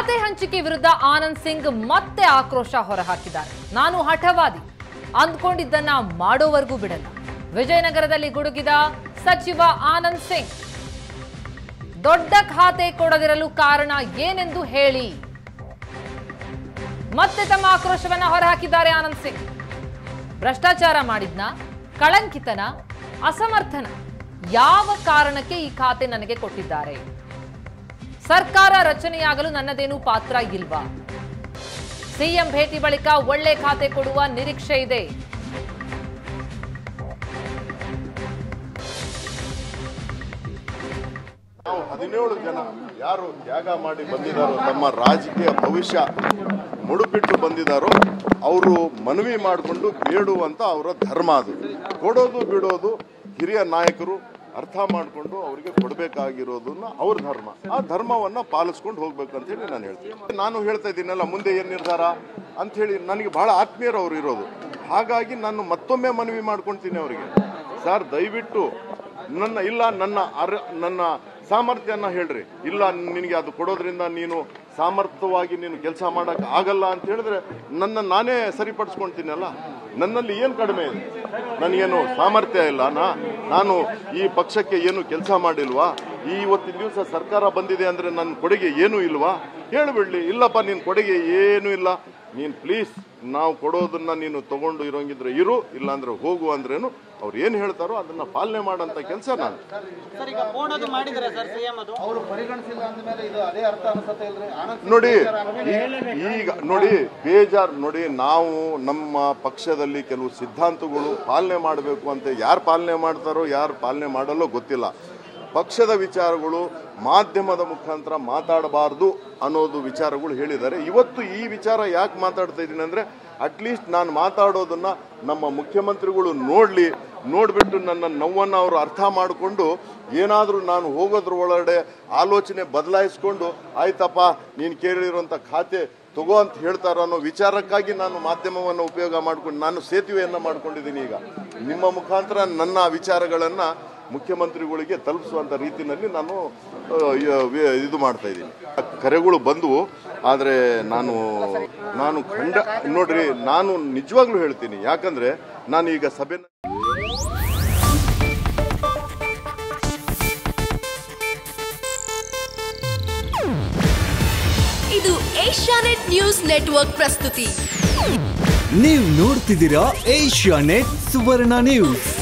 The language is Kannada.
ಖಾತೆ ಹಂಚಿಕೆ ವಿರುದ್ಧ ಆನಂದ್ ಸಿಂಗ್ ಮತ್ತೆ ಆಕ್ರೋಶ ಹೊರಹಾಕಿದ್ದಾರೆ ನಾನು ಹಠವಾದಿ ಅಂದ್ಕೊಂಡಿದ್ದನ್ನ ಮಾಡೋವರೆಗೂ ಬಿಡಲ್ಲ ವಿಜಯನಗರದಲ್ಲಿ ಗುಡುಗಿದ ಸಚಿವ ಆನಂದ್ ಸಿಂಗ್ ದೊಡ್ಡ ಖಾತೆ ಕೊಡದಿರಲು ಕಾರಣ ಏನೆಂದು ಹೇಳಿ ಮತ್ತೆ ತಮ್ಮ ಆಕ್ರೋಶವನ್ನ ಹೊರಹಾಕಿದ್ದಾರೆ ಆನಂದ್ ಸಿಂಗ್ ಭ್ರಷ್ಟಾಚಾರ ಮಾಡಿದ್ನ ಕಳಂಕಿತನ ಅಸಮರ್ಥನ ಯಾವ ಕಾರಣಕ್ಕೆ ಈ ಖಾತೆ ನನಗೆ ಕೊಟ್ಟಿದ್ದಾರೆ ಸರ್ಕಾರ ರಚನೆಯಾಗಲು ನನ್ನದೇನು ಪಾತ್ರ ಇಲ್ವಾ ಸಿಎಂ ಭೇಟಿ ಬಳಿಕ ಒಳ್ಳೆ ಖಾತೆ ಕೊಡುವ ನಿರೀಕ್ಷೆ ಇದೆ ನಾವು ಹದಿನೇಳು ಜನ ಯಾರು ತ್ಯಾಗ ಮಾಡಿ ಬಂದಿದ್ದಾರೋ ತಮ್ಮ ರಾಜಕೀಯ ಭವಿಷ್ಯ ಮುಡುಪಿಟ್ಟು ಬಂದಿದ್ದಾರೋ ಅವರು ಮನವಿ ಮಾಡಿಕೊಂಡು ಬೇಡುವಂತ ಅವರ ಧರ್ಮ ಅದು ಕೊಡೋದು ಬಿಡೋದು ಹಿರಿಯ ನಾಯಕರು ಅರ್ಥ ಮಾಡಿಕೊಂಡು ಅವರಿಗೆ ಕೊಡಬೇಕಾಗಿರೋದನ್ನ ಅವ್ರ ಧರ್ಮ ಆ ಧರ್ಮವನ್ನ ಪಾಲಿಸ್ಕೊಂಡು ಹೋಗ್ಬೇಕಂತ ಹೇಳಿ ನಾನು ಹೇಳ್ತೀನಿ ನಾನು ಹೇಳ್ತಾ ಇದ್ದೀನಲ್ಲ ಮುಂದೆ ಏನು ನಿರ್ಧಾರ ಅಂತ ಹೇಳಿ ನನಗೆ ಬಹಳ ಆತ್ಮೀಯರು ಅವರು ಇರೋದು ಹಾಗಾಗಿ ನಾನು ಮತ್ತೊಮ್ಮೆ ಮನವಿ ಮಾಡ್ಕೊಳ್ತೀನಿ ಅವರಿಗೆ ಸರ್ ದಯವಿಟ್ಟು ನನ್ನ ಇಲ್ಲ ನನ್ನ ಅರ ನನ್ನ ಸಾಮರ್ಥ್ಯನ ಹೇಳ್ರಿ ಇಲ್ಲ ನಿನಗೆ ಅದು ಕೊಡೋದ್ರಿಂದ ನೀನು ಸಾಮರ್ಥ್ಯವಾಗಿ ನೀನು ಕೆಲಸ ಮಾಡಕ್ ಆಗಲ್ಲ ಅಂತ ಹೇಳಿದ್ರೆ ನನ್ನ ನಾನೇ ಸರಿಪಡಿಸ್ಕೊಂತೀನಲ್ಲ ನನ್ನಲ್ಲಿ ಏನು ಕಡಿಮೆ ಇದೆ ನನಗೇನು ಸಾಮರ್ಥ್ಯ ಇಲ್ಲ ನಾ ನಾನು ಈ ಪಕ್ಷಕ್ಕೆ ಏನು ಕೆಲಸ ಮಾಡಿಲ್ವಾ ಈ ಇವತ್ತಿನ ದಿವಸ ಸರ್ಕಾರ ಬಂದಿದೆ ಅಂದ್ರೆ ನನ್ನ ಕೊಡುಗೆ ಏನೂ ಇಲ್ವಾ ಹೇಳ್ಬಿಡ್ಲಿ ಇಲ್ಲಪ್ಪ ನಿನ್ನ ಕೊಡುಗೆ ಏನೂ ಇಲ್ಲ ನೀನು ಪ್ಲೀಸ್ ನಾವು ಕೊಡೋದನ್ನ ನೀನು ತಗೊಂಡು ಇರೋಂಗಿದ್ರೆ ಇರು ಇಲ್ಲಾಂದ್ರೆ ಹೋಗು ಅಂದ್ರೇನು ಅವ್ರು ಏನು ಹೇಳ್ತಾರೋ ಅದನ್ನ ಪಾಲನೆ ಮಾಡಂತ ಕೆಲಸ ನಾನು ಸರ್ ಈಗ ಫೋನ್ ಅದು ಮಾಡಿದ್ರೆ ಸರ್ ಸಿಎಂ ಅದು ಅವರು ಪರಿಗಣಿಸಿಲ್ಲ ಅಂದ್ಮೇಲೆ ಇದು ಅದೇ ಅರ್ಥ ಅನ್ಸತ್ತೆ ಇಲ್ರಿ ಆನಂದ್ ನೋಡಿ ಈ- ಈಗ ನೋಡಿ ಬೇಜಾರ್ ನೋಡಿ ನಾವು ನಮ್ಮ ಪಕ್ಷದಲ್ಲಿ ಕೆಲವು ಸಿದ್ಧಾಂತಗಳು ಪಾಲನೆ ಮಾಡಬೇಕು ಅಂತ ಯಾರು ಪಾಲನೆ ಮಾಡ್ತಾರೋ ಯಾರು ಪಾಲನೆ ಮಾಡಲ್ಲೋ ಗೊತ್ತಿಲ್ಲ ಪಕ್ಷದ ವಿಚಾರಗಳು ಮಾಧ್ಯಮದ ಮುಖಾಂತರ ಮಾತಾಡಬಾರ್ದು ಅನ್ನೋದು ವಿಚಾರಗಳು ಹೇಳಿದ್ದಾರೆ ಇವತ್ತು ಈ ವಿಚಾರ ಯಾಕೆ ಮಾತಾಡ್ತಾ ಇದ್ದೀನಿ ಅಂದ್ರೆ ಅಟ್ಲೀಸ್ಟ್ ನಾನು ಮಾತಾಡೋದನ್ನ ನಮ್ಮ ಮುಖ್ಯಮಂತ್ರಿಗಳು ನೋಡ್ಲಿ ನೋಡ್ಬಿಟ್ಟು ನನ್ನ ನೋವನ್ನು ಅವರು ಅರ್ಥ ಮಾಡಿಕೊಂಡು ಏನಾದರೂ ನಾನು ಹೋಗೋದ್ರ ಒಳಗಡೆ ಆಲೋಚನೆ ಬದಲಾಯಿಸ್ಕೊಂಡು ಆಯ್ತಪ್ಪ ನೀನು ಕೇಳಿರುವಂಥ ಖಾತೆ ತಗೋ ಅಂತ ಹೇಳ್ತಾರೋ ಅನ್ನೋ ವಿಚಾರಕ್ಕಾಗಿ ನಾನು ಮಾಧ್ಯಮವನ್ನು ಉಪಯೋಗ ಮಾಡ್ಕೊಂಡು ನಾನು ಸೇತುವೆಯನ್ನು ಮಾಡ್ಕೊಂಡಿದ್ದೀನಿ ಈಗ ನಿಮ್ಮ ಮುಖಾಂತರ ನನ್ನ ವಿಚಾರಗಳನ್ನು ಮುಖ್ಯಮಂತ್ರಿಗಳಿಗೆ ತಲುಪಿಸುವಂಥ ರೀತಿಯಲ್ಲಿ ನಾನು ಆ, ಯ- ವ- ಇದು ಮಾಡ್ತಾ ಇದ್ದೀನಿ ಕರೆಗಳು ಬಂದವು ಆದರೆ ನಾನು ನಾನು ಖಂಡ ನೋಡ್ರಿ ನಾನು ನಿಜವಾಗ್ಲೂ ಹೇಳ್ತೀನಿ ಯಾಕಂದ್ರೆ ನಾನು ಈಗ ಸಭೆ ಇದು ಏಷ್ಯಾನೆಟ್ ನ್ಯೂಸ್ ನೆಟ್ವರ್ಕ್ ಪ್ರಸ್ತುತಿ ನೀವು ನೋಡ್ತಿದ್ದೀರಾ ಏಷ್ಯಾ ನೆಟ್ ಸುವರ್ಣ ನ್ಯೂಸ್